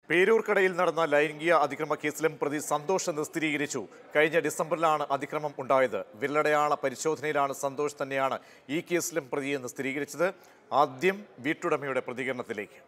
പേരൂർക്കടയിൽ നടന്ന ലൈംഗിക അതിക്രമ കേസിലും പ്രതി സന്തോഷ് എന്ന് സ്ഥിരീകരിച്ചു കഴിഞ്ഞ ഡിസംബറിലാണ് അതിക്രമം ഉണ്ടായത് വിരലടയാള പരിശോധനയിലാണ് സന്തോഷ് തന്നെയാണ് ഈ കേസിലും പ്രതിയെന്ന് സ്ഥിരീകരിച്ചത് ആദ്യം വീട്ടുടമയുടെ പ്രതികരണത്തിലേക്ക്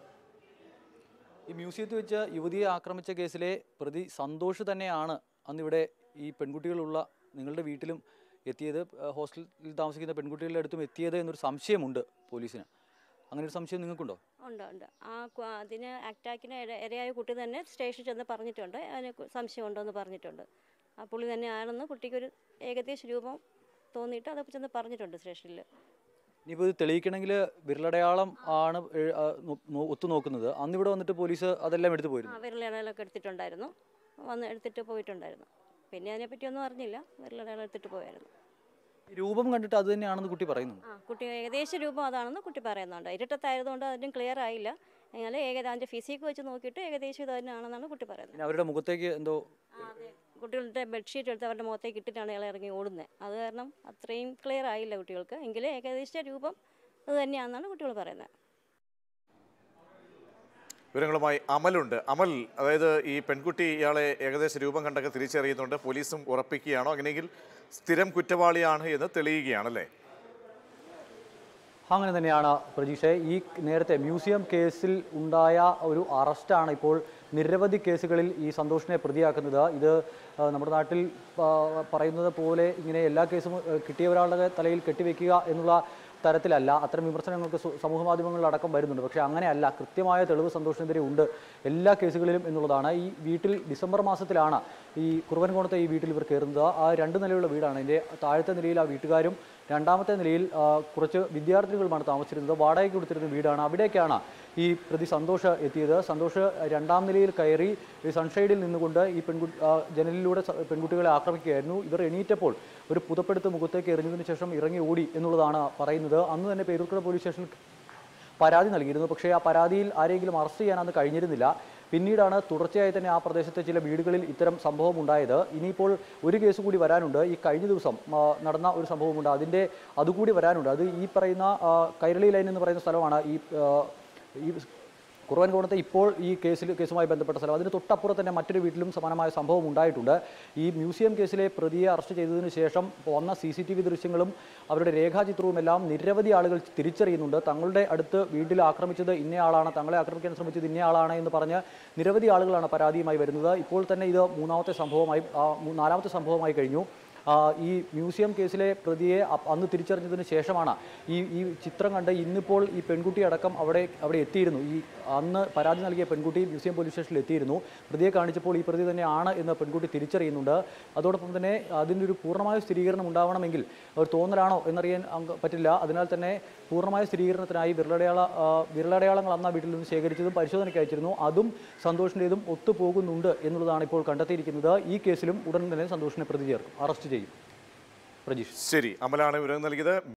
ഈ മ്യൂസിയത്തിൽ വെച്ച് യുവതിയെ ആക്രമിച്ച കേസിലെ പ്രതി സന്തോഷ് തന്നെയാണ് അന്നിവിടെ ഈ പെൺകുട്ടികളുള്ള നിങ്ങളുടെ വീട്ടിലും എത്തിയത് ഏഹ് ഹോസ്റ്റലിൽ താമസിക്കുന്ന പെൺകുട്ടികളുടെ അടുത്തും എത്തിയത് എന്നൊരു സംശയമുണ്ട് പോലീസിന് അങ്ങനെ ഒരു സംശയം നിങ്ങൾക്കുണ്ടോ ഉണ്ട് ഉണ്ട് ആ കു- അതിന് അറ്റാക്കിന് ഇര- ഇരയായ കുട്ടി തന്നെ സ്റ്റേഷനിൽ ചെന്ന് പറഞ്ഞിട്ടുണ്ട് അതിന് കു- സംശയമുണ്ടെന്ന് പറഞ്ഞിട്ടുണ്ട് ആ പുള്ളി തന്നെയാണെന്ന് കുട്ടിക്കൊരു ഏകദേശ രൂപം തോന്നിയിട്ട് അത് ചെന്ന് പറഞ്ഞിട്ടുണ്ട് സ്റ്റേഷനിൽ ഇനിയിപ്പോൾ ഇത് തെളിയിക്കണമെങ്കിൽ വിരലടയാളം ആണ് എ- ആ നോ- നോ- ഒത്തുനോക്കുന്നത് അന്ന് ഇവിടെ വന്നിട്ട് പോലീസ് അതെല്ലാം എടുത്തു ആ പോയിരുന്നു വിരലടയാളൊക്കെ എടുത്തിട്ടുണ്ടായിരുന്നു വന്ന് എടുത്തിട്ട് പോയിട്ടുണ്ടായിരുന്നു പിന്നെ അതിനെപ്പറ്റി ഒന്നും അറിഞ്ഞില്ല വിരലടയാളം എടുത്തിട്ട് പോയായിരുന്നു ഈ രൂപം കണ്ടിട്ട് അത് തന്നെയാണെന്ന് കുട്ടി പറയുന്നു ആ കുട്ടി ഏകദേശ രൂപം അതാണെന്ന് കുട്ടി പറയുന്നുണ്ട് ഇരുട്ടത്തായതുകൊണ്ട് അതിനും ക്ലിയർ ആയില്ല എന്നാൽ ഏകദേശം അതിൻ്റെ ഫിസിക്ക് വെച്ച് നോക്കിയിട്ട് ഏകദേശം ഇത് തന്നെയാണെന്നാണ് കുട്ടി പറയുന്നത് പിന്നെ അവരുടെ മുഖത്തേക്ക് എന്തോ ആ, അതെ. കുട്ടികളുടെ ബെഡ്ഷീറ്റ് എടുത്ത് അവരുടെ മുഖത്തേക്ക് ഇട്ടിട്ടാണ് ഇയാൾ ഇറങ്ങി ഓടുന്നത് അത് കാരണം അത്രയും ക്ലിയർ ആയില്ല കുട്ടികൾക്ക് എങ്കിലും ഏകദേശ രൂപം അത് തന്നെയാണെന്നാണ് കുട്ടികൾ പറയുന്നത് വിവരങ്ങളുമായി അമലുണ്ട് അമൽ അതായത് ഈ പെൺകുട്ടി ഇയാളെ ഏകദേശ രൂപം കണ്ടൊക്കെ തിരിച്ചറിയുന്നുണ്ട് പോലീസും ഉറപ്പിക്കുകയാണോ അങ്ങനെയെങ്കിൽ സ്ഥിരം കുറ്റവാളിയാണ് എന്ന് തെളിയുകയാണല്ലേ അങ്ങനെ തന്നെയാണ് പ്രതീക്ഷ ഈ നേരത്തെ മ്യൂസിയം കേസിൽ ഉണ്ടായ ഒരു അറസ്റ്റാണ് ഇപ്പോൾ നിരവധി കേസുകളിൽ ഈ സന്തോഷിനെ പ്രതിയാക്കുന്നത് ഇത് ആ, നമ്മുടെ നാട്ടിൽ ആ, പറയുന്നത് പോലെ ഇങ്ങനെ എല്ലാ കേസും ആ, കിട്ടിയ ഒരാളുടെ തലയിൽ കെട്ടിവെക്കുക എന്നുള്ള തരത്തിലല്ല അത്തരം വിമർശനങ്ങൾക്ക് സു- സമൂഹ മാധ്യമങ്ങളിൽ അടക്കം വരുന്നുണ്ട് പക്ഷേ അങ്ങനെയല്ല കൃത്യമായ തെളിവ് സന്തോഷിനെതിരെ ഉണ്ട് എല്ലാ കേസുകളിലും എന്നുള്ളതാണ് ഈ വീട്ടിൽ ഡിസംബർ മാസത്തിലാണ് ഈ കുറുവൻകോണത്തെ ഈ വീട്ടിൽ ഇവർ കയറുന്നത് ആ രണ്ട് നിലയുള്ള വീടാണ് ഇതിൻ്റെ താഴത്തെ നിലയിൽ ആ വീട്ടുകാരും രണ്ടാമത്തെ നിലയിൽ ആ, കുറച്ച് വിദ്യാർത്ഥികളുമാണ് താമസിച്ചിരുന്നത് വാടകയ്ക്ക് കൊടുത്തിരുന്ന വീടാണ് അവിടേക്കാണ് ഈ പ്രതി സന്തോഷ് എത്തിയത് സന്തോഷ് രണ്ടാം നിലയിൽ കയറി ഈ സൺഷൈഡിൽ നിന്നുകൊണ്ട് ഈ പെൺകുട്ടി ആ, ജനലിലൂടെ സ- പെൺകുട്ടികളെ ആക്രമിക്കുകയായിരുന്നു ഇവർ എണീറ്റപ്പോൾ ഒരു പുതപ്പെടുത്ത് മുഖത്തേക്ക് എറിഞ്ഞതിന് ശേഷം ഇറങ്ങി ഓടി എന്നുള്ളതാണ് പറയുന്നത് അന്ന് തന്നെ പേരൂർക്കട പോലീസ് സ്റ്റേഷനിൽ പരാതി നൽകിയിരുന്നു പക്ഷേ ആ പരാതിയിൽ ആരെങ്കിലും അറസ്റ്റ് ചെയ്യാൻ അന്ന് കഴിഞ്ഞിരുന്നില്ല പിന്നീടാണ് തുടർച്ചയായി തന്നെ ആ പ്രദേശത്തെ ചില വീടുകളിൽ ഇത്തരം സംഭവം ഉണ്ടായത് ഇനിയിപ്പോൾ ഒരു കേസ് കൂടി വരാനുണ്ട് ഈ കഴിഞ്ഞ ദിവസം ആ, നടന്ന ഒരു സംഭവമുണ്ട് അതിൻ്റെ അതുകൂടി വരാനുണ്ട് അത് ഈ പറയുന്ന ആ, കൈരളി ലൈൻ എന്ന് പറയുന്ന സ്ഥലമാണ് ഈ ആ, ഈ കുറവൻകോണത്തെ ഇപ്പോൾ ഈ കേസിൽ കേസുമായി ബന്ധപ്പെട്ട സ്ഥലം അതിന് തൊട്ടപ്പുറം തന്നെ മറ്റൊരു വീട്ടിലും സമാനമായ സംഭവം ഉണ്ടായിട്ടുണ്ട് ഈ മ്യൂസിയം കേസിലെ പ്രതിയെ അറസ്റ്റ് ചെയ്തതിനു ശേഷം വന്ന സി സി ടി വി ദൃശ്യങ്ങളും അവരുടെ രേഖാചിത്രവും എല്ലാം നിരവധി ആളുകൾ തിരിച്ചറിയുന്നുണ്ട് തങ്ങളുടെ അടുത്ത് വീട്ടിൽ ആക്രമിച്ചത് ഇന്നയാളാണ് തങ്ങളെ ആക്രമിക്കാൻ ശ്രമിച്ചത് ഇന്നയാളാണ് എന്ന് പറഞ്ഞ് നിരവധി ആളുകളാണ് പരാതിയുമായി വരുന്നത് ഇപ്പോൾ തന്നെ ഇത് മൂന്നാമത്തെ സംഭവമായി ആ, മൂ- നാലാമത്തെ സംഭവമായി കഴിഞ്ഞു ആ, ഈ മ്യൂസിയം കേസിലെ പ്രതിയെ അ- അന്ന് തിരിച്ചറിഞ്ഞതിന് ശേഷമാണ് ഈ ഈ ചിത്രം കണ്ട് ഇന്നിപ്പോൾ ഈ പെൺകുട്ടി അടക്കം അവിടെ അവിടെ എത്തിയിരുന്നു ഈ അന്ന് പരാതി നൽകിയ പെൺകുട്ടി മ്യൂസിയം പോലീസ് സ്റ്റേഷനിൽ എത്തിയിരുന്നു പ്രതിയെ കാണിച്ചപ്പോൾ ഈ പ്രതി തന്നെയാണ് എന്ന് പെൺകുട്ടി തിരിച്ചറിയുന്നുണ്ട് അതോടൊപ്പം തന്നെ അതിൻ്റെ ഒരു പൂർണ്ണമായ സ്ഥിരീകരണം ഉണ്ടാവണമെങ്കിൽ ഒരു തോന്നലാണോ എന്നറിയാൻ അങ്ക- പറ്റില്ല അതിനാൽ തന്നെ പൂർണ്ണമായ സ്ഥിരീകരണത്തിനായി വിരലടയാള ആ, വിരലടയാളങ്ങൾ അന്ന് ആ വീട്ടിൽ നിന്ന് ശേഖരിച്ചതും പരിശോധനയ്ക്ക് അയച്ചിരുന്നു അതും സന്തോഷിൻ്റെതും ഒത്തുപോകുന്നുണ്ട് എന്നുള്ളതാണ് ഇപ്പോൾ കണ്ടെത്തിയിരിക്കുന്നത് ഈ കേസിലും ഉടൻ തന്നെ സന്തോഷിനെ പ്രതി ചേർക്കും അറസ്റ്റ് ചെയ്യും പ്രജീഷ് ശരി അമലാണ് വിവരം നൽകിയത്